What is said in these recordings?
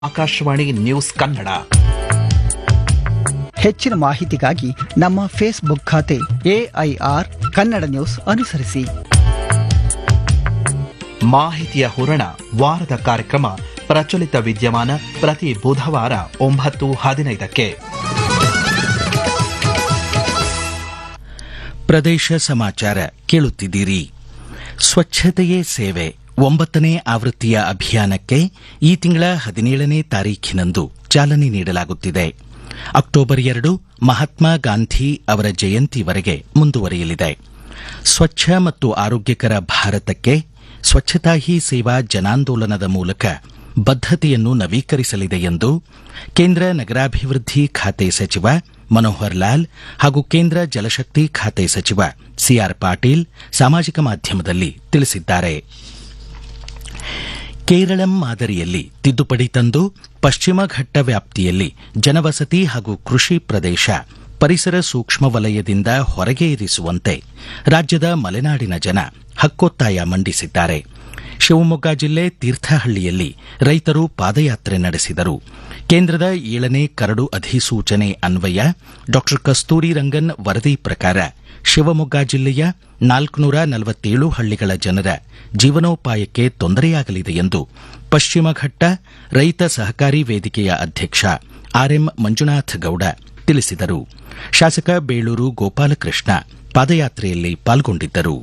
Akashvani news Kannada ಹೆಚ್ಚಿನ ಮಾಹಿತಿಗಾಗಿ ನಮ್ಮ ಫೇಸ್ಬುಕ್ ಖಾತೆ ಎಐಆರ್ ಕನ್ನಡ ನ್ಯೂಸ್ ಅನುಸರಿಸಿ ಮಾಹಿತಿಯ ಹೂರಣ ವಾರದ ಕಾರ್ಯಕ್ರಮ ಪ್ರಚಲಿತ ವಿದ್ಯಮಾನ ಪ್ರತಿ ಬುಧವಾರ ಒಂಬತ್ತು ಹದಿನೈದಕ್ಕೆ ಪ್ರದೇಶ ಸಮಾಚಾರ ಕೇಳುತ್ತಿದ್ದೀರಿ ಸ್ವಚ್ಛತೆಯೇ ಸೇವೆ ಒಂಬತ್ತನೇ ಆವೃತ್ತಿಯ ಅಭಿಯಾನಕ್ಕೆ ಈ ತಿಂಗಳ ಹದಿನೇಳನೇ ತಾರೀಖಿನಂದು ಚಾಲನೆ ನೀಡಲಾಗುತ್ತಿದೆ ಅಕ್ಟೋಬರ್ ಎರಡು ಮಹಾತ್ಮ ಗಾಂಧಿ ಅವರ ಜಯಂತಿವರೆಗೆ ಮುಂದುವರಿಯಲಿದೆ ಸ್ವಚ್ಛ ಮತ್ತು ಆರೋಗ್ಯಕರ ಭಾರತಕ್ಕೆ ಸ್ವಚ್ಛತಾ ಹಿ ಸೇವಾ ಜನಾಂದೋಲನದ ಮೂಲಕ ಬದ್ಧತೆಯನ್ನು ನವೀಕರಿಸಲಿದೆ ಎಂದು ಕೇಂದ್ರ ನಗರಾಭಿವೃದ್ಧಿ ಖಾತೆ ಸಚಿವ ಮನೋಹರ್ ಲಾಲ್ ಹಾಗೂ ಕೇಂದ್ರ ಜಲಶಕ್ತಿ ಖಾತೆ ಸಚಿವ ಸಿಆರ್ ಪಾಟೀಲ್ ಸಾಮಾಜಿಕ ಮಾಧ್ಯಮದಲ್ಲಿ ತಿಳಿಸಿದ್ದಾರೆ ಕೇರಳಂ ಮಾದರಿಯಲ್ಲಿ ತಿದ್ದುಪಡಿ ತಂದು ಪಶ್ಚಿಮ ಘಟ್ಟ ವ್ಯಾಪ್ತಿಯಲ್ಲಿ ಜನವಸತಿ ಹಾಗೂ ಕೃಷಿ ಪ್ರದೇಶ ಪರಿಸರ ಸೂಕ್ಷ್ಮ ವಲಯದಿಂದ ಹೊರಗೆ ಇರಿಸುವಂತೆ ರಾಜ್ಯದ ಮಲೆನಾಡಿನ ಜನ ಹಕ್ಕೊತ್ತಾಯ ಮಂಡಿಸಿದ್ದಾರೆ ಶಿವಮೊಗ್ಗ ಜಿಲ್ಲೆ ತೀರ್ಥಹಳ್ಳಿಯಲ್ಲಿ ರೈತರು ಪಾದಯಾತ್ರೆ ನಡೆಸಿದರು ಕೇಂದ್ರದ ಏಳನೇ ಕರಡು ಅಧಿಸೂಚನೆ ಅನ್ವಯ ಡಾ ಕಸ್ತೂರಿ ರಂಗನ್ ವರದಿ ಪ್ರಕಾರ ಶಿವಮೊಗ್ಗ ಜಿಲ್ಲೆಯ ನಾಲ್ಕುನೂರ ನಲವತ್ತೇಳು ಹಳ್ಳಿಗಳ ಜನರ ಜೀವನೋಪಾಯಕ್ಕೆ ತೊಂದರೆಯಾಗಲಿದೆ ಎಂದು ಪಶ್ಚಿಮ ಘಟ್ಟ ರೈತ ಸಹಕಾರಿ ವೇದಿಕೆಯ ಅಧ್ಯಕ್ಷ ಆರ್ಎಂ ಮಂಜುನಾಥ್ ಗೌಡ ತಿಳಿಸಿದರು ಶಾಸಕ ಬೇಳೂರು ಗೋಪಾಲಕೃಷ್ಣ ಪಾದಯಾತ್ರೆಯಲ್ಲಿ ಪಾಲ್ಗೊಂಡಿದ್ದರು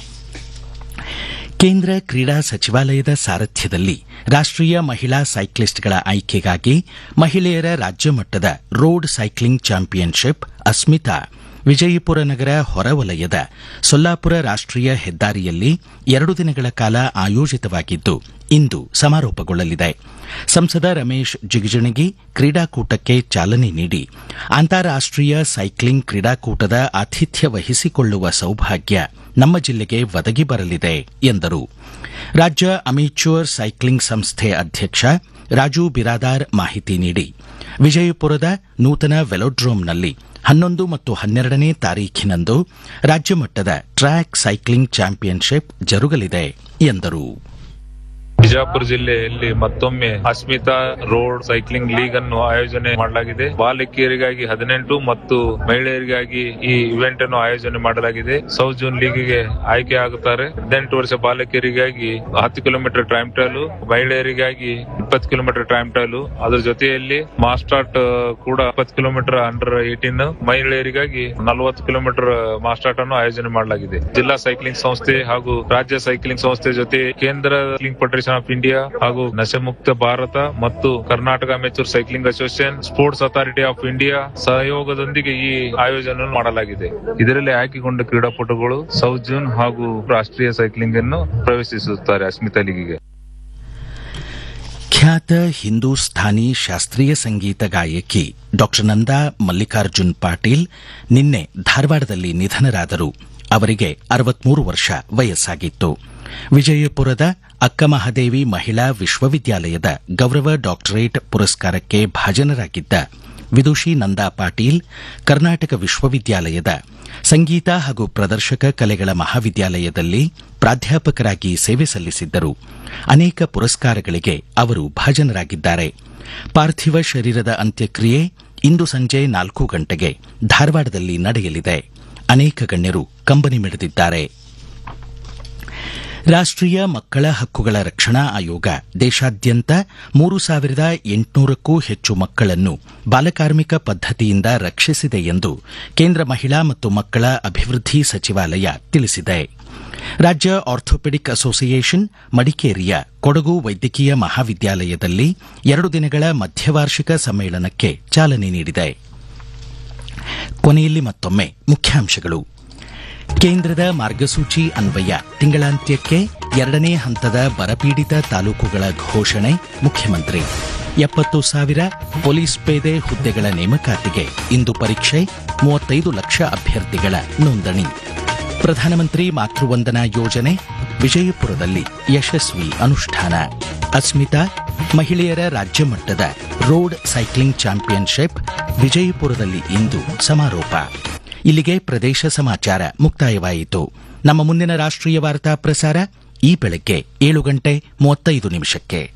ಕೇಂದ್ರ ಕ್ರೀಡಾ ಸಚಿವಾಲಯದ ಸಾರಥ್ಯದಲ್ಲಿ ರಾಷ್ಟೀಯ ಮಹಿಳಾ ಸೈಕ್ಲಿಸ್ಟ್ಗಳ ಆಯ್ಕೆಗಾಗಿ ಮಹಿಳೆಯರ ರಾಜ್ಯ ಮಟ್ಟದ road cycling championship Asmita Vijayapura ನಗರ ಹೊರವಲಯದ ಸೊಲ್ಲಾಪುರ ರಾಷ್ಟೀಯ ಹೆದ್ದಾರಿಯಲ್ಲಿ ಎರಡು ದಿನಗಳ ಕಾಲ ಆಯೋಜಿತವಾಗಿದ್ದು ಇಂದು ಸಮಾರೋಪಗೊಳ್ಳಲಿದೆ ಸಂಸದ ರಮೇಶ್ ಜಿಗಜಿಣಗಿ ಕ್ರೀಡಾಕೂಟಕ್ಕೆ ಚಾಲನೆ ನೀಡಿ ಅಂತಾರಾಷ್ಟೀಯ ಸೈಕ್ಲಿಂಗ್ ಕ್ರೀಡಾಕೂಟದ ಆತಿಥ್ಯ ವಹಿಸಿಕೊಳ್ಳುವ ಸೌಭಾಗ್ಯ ನಮ್ಮ ಜಿಲ್ಲೆಗೆ ಒದಗಿ ಬರಲಿದೆ ಎಂದರು ರಾಜ್ಯ ಅಮಿಚ್ಯೂರ್ ಸೈಕ್ಲಿಂಗ್ ಸಂಸ್ಥೆ ಅಧ್ಯಕ್ಷ ರಾಜು ಬಿರಾದಾರ್ ಮಾಹಿತಿ ನೀಡಿ ವಿಜಯಪುರದ ನೂತನ ವೆಲೋಡ್ರೋಮ್ನಲ್ಲಿ ಹನ್ನೊಂದು ಮತ್ತು ಹನ್ನೆರಡನೇ ತಾರೀಖಿನಂದು ರಾಜ್ಯ ಮಟ್ಟದ ಟ್ರ್ಯಾಕ್ ಸೈಕ್ಲಿಂಗ್ ಚಾಂಪಿಯನ್ಶಿಪ್ ಜರುಗಲಿದೆ ಎಂದರು ಬಿಜಾಪುರ ಜಿಲ್ಲೆಯಲ್ಲಿ ಮತ್ತೊಮ್ಮೆ ಅಸ್ಮಿತಾ ರೋಡ್ ಸೈಕ್ಲಿಂಗ್ ಲೀಗ್ ಅನ್ನು ಆಯೋಜನೆ ಮಾಡಲಾಗಿದೆ ಬಾಲಕಿಯರಿಗಾಗಿ ಹದಿನೆಂಟು ಮತ್ತು ಮಹಿಳೆಯರಿಗಾಗಿ ಈ ಇವೆಂಟ್ ಅನ್ನು ಆಯೋಜನೆ ಮಾಡಲಾಗಿದೆ ಸೌತ್ ಜೂನ್ ಲೀಗ್ಗೆ ಆಯ್ಕೆ ಆಗುತ್ತಾರೆ ಹದಿನೆಂಟು ವರ್ಷ ಬಾಲಕಿಯರಿಗಾಗಿ ಹತ್ತು ಕಿಲೋಮೀಟರ್ ಟೈಮ್ ಟ್ರಯಲ್ ಮಹಿಳೆಯರಿಗಾಗಿ ಇಪ್ಪತ್ತು ಕಿಲೋಮೀಟರ್ ಟೈಮ್ ಟ್ರಯಲ್ ಅದರ ಜೊತೆಯಲ್ಲಿ ಮಾಸ್ಟಾರ್ಟ್ ಕೂಡ ಇಪ್ಪತ್ತು ಕಿಲೋಮೀಟರ್ ಅಂಡರ್ ಏಟೀನ್ ಮಹಿಳೆಯರಿಗಾಗಿ ನಲವತ್ತು ಕಿಲೋಮೀಟರ್ ಮಾಸ್ಟಾರ್ಟ್ ಅನ್ನು ಆಯೋಜನೆ ಮಾಡಲಾಗಿದೆ ಜಿಲ್ಲಾ ಸೈಕ್ಲಿಂಗ್ ಸಂಸ್ಥೆ ಹಾಗೂ ರಾಜ್ಯ ಸೈಕ್ಲಿಂಗ್ ಸಂಸ್ಥೆ ಜೊತೆ ಕೇಂದ್ರ ಸೈಕ್ಲಿಂಗ್ ಫೆಡರೇಷನ್ ಆಫ್ ಇಂಡಿಯಾ ಹಾಗೂ ನಶೆಮುಕ್ತ ಭಾರತ ಮತ್ತು Karnataka amateur cycling association sports authority of India ಸಹಯೋಗದೊಂದಿಗೆ ಈ ಆಯೋಜನೆ ಮಾಡಲಾಗಿದೆ ಇದರಲ್ಲಿ ಆಯ್ಕೆಗೊಂಡ ಕ್ರೀಡಾಪಟುಗಳು ಸೌತ್ ಜೂನ್ ಹಾಗೂ ರಾಷ್ಟ್ರೀಯ ಸೈಕ್ಲಿಂಗ್ ಅನ್ನು ಪ್ರವೇಶಿಸುತ್ತಾರೆ ಅಸ್ಮಿತಾ ಲೀಗಿಗೆ ಖ್ಯಾತ ಹಿಂದೂಸ್ಥಾನಿ ಶಾಸ್ತ್ರೀಯ ಸಂಗೀತ ಗಾಯಕಿ ಡಾ ನಂದಾ ಮಲ್ಲಿಕಾರ್ಜುನ್ ಪಾಟೀಲ್ ನಿನ್ನೆ ಧಾರವಾಡದಲ್ಲಿ ನಿಧನರಾದರು ಅವರಿಗೆ ಅರವತ್ಮೂರು ವರ್ಷ ವಯಸ್ಸಾಗಿತ್ತು ವಿಜಯಪುರದ ಅಕ್ಕಮಹಾದೇವಿ ಮಹಿಳಾ ವಿಶ್ವವಿದ್ಯಾಲಯದ ಗೌರವ ಡಾಕ್ಟರೇಟ್ ಪುರಸ್ಕಾರಕ್ಕೆ ಭಾಜನರಾಗಿದ್ದ ವಿದುಷಿ ನಂದಾ ಪಾಟೀಲ್ ಕರ್ನಾಟಕ ವಿಶ್ವವಿದ್ಯಾಲಯದ ಸಂಗೀತ ಹಾಗೂ ಪ್ರದರ್ಶಕ ಕಲೆಗಳ ಮಹಾವಿದ್ಯಾಲಯದಲ್ಲಿ ಪ್ರಾಧ್ಯಾಪಕರಾಗಿ ಸೇವೆ ಸಲ್ಲಿಸಿದ್ದರು ಅನೇಕ ಪುರಸ್ಕಾರಗಳಿಗೆ ಅವರು ಭಾಜನರಾಗಿದ್ದಾರೆ ಪಾರ್ಥಿವ ಶರೀರದ ಅಂತ್ಯಕ್ರಿಯೆ ಇಂದು ಸಂಜೆ ನಾಲ್ಕು ಗಂಟೆಗೆ ಧಾರವಾಡದಲ್ಲಿ ನಡೆಯಲಿದೆ ಅನೇಕ ಗಣ್ಯರು ಕಂಬನಿ ಮಿಡಿದಿದ್ದಾರೆ ರಾಷ್ಟೀಯ ಮಕ್ಕಳ ಹಕ್ಕುಗಳ ರಕ್ಷಣಾ ಆಯೋಗ ದೇಶಾದ್ಯಂತ ಮೂರು ಸಾವಿರದ ಎಂಟುನೂರಕ್ಕೂ ಹೆಚ್ಚು ಮಕ್ಕಳನ್ನು ಬಾಲಕಾರ್ಮಿಕ ಪದ್ದತಿಯಿಂದ ರಕ್ಷಿಸಿದೆ ಎಂದು ಕೇಂದ್ರ ಮಹಿಳಾ ಮತ್ತು ಮಕ್ಕಳ ಅಭಿವೃದ್ಧಿ ಸಚಿವಾಲಯ ತಿಳಿಸಿದೆ ರಾಜ್ಯ ಆರ್ಥೋಪೆಡಿಕ್ ಅಸೋಸಿಯೇಷನ್ ಮಡಿಕೇರಿಯ ಕೊಡಗು ವೈದ್ಯಕೀಯ ಮಹಾವಿದ್ಯಾಲಯದಲ್ಲಿ ಎರಡು ದಿನಗಳ ಮಧ್ಯವಾರ್ಷಿಕ ಸಮ್ಮೇಳನಕ್ಕೆ ಚಾಲನೆ ನೀಡಿದೆ ಕೊನೆಯಲ್ಲಿ ಮತ್ತೊಮ್ಮೆ ಮುಖ್ಯಾಂಶಗಳು ಕೇಂದ್ರದ ಮಾರ್ಗಸೂಚಿ ಅನ್ವಯ ತಿಂಗಳಾಂತ್ಯಕ್ಕೆ ಎರಡನೇ ಹಂತದ ಬರಪೀಡಿತ ತಾಲೂಕುಗಳ ಘೋಷಣೆ ಮುಖ್ಯಮಂತ್ರಿ ಎಪ್ಪತ್ತು ಸಾವಿರ ಪೊಲೀಸ್ ಪೇದೆ ಹುದ್ದೆಗಳ ನೇಮಕಾತಿಗೆ ಇಂದು ಪರೀಕ್ಷೆ ಮೂವತ್ತೈದು ಲಕ್ಷ ಅಭ್ಯರ್ಥಿಗಳ ನೋಂದಣಿ ಪ್ರಧಾನಮಂತ್ರಿ ಮಾತೃವಂದನಾ ಯೋಜನೆ ವಿಜಯಪುರದಲ್ಲಿ ಯಶಸ್ವಿ ಅನುಷ್ಠಾನ ಅಸ್ಮಿತಾ ಮಹಿಳೆಯರ ರಾಜ್ಯ ಮಟ್ಟದ ರೋಡ್ ಸೈಕ್ಲಿಂಗ್ ಚಾಂಪಿಯನ್ಶಿಪ್ ವಿಜಯಪುರದಲ್ಲಿ ಇಂದು ಸಮಾರೋಪ ಇಲ್ಲಿಗೆ ಪ್ರದೇಶ ಸಮಾಚಾರ ಮುಕ್ತಾಯವಾಯಿತು ನಮ್ಮ ಮುಂದಿನ ರಾಷ್ಟ್ರೀಯ ವಾರ್ತಾ ಪ್ರಸಾರ ಈ ಬೆಳಗ್ಗೆ ಏಳು ಗಂಟೆ ಮೂವತ್ತೈದು ನಿಮಿಷಕ್ಕೆ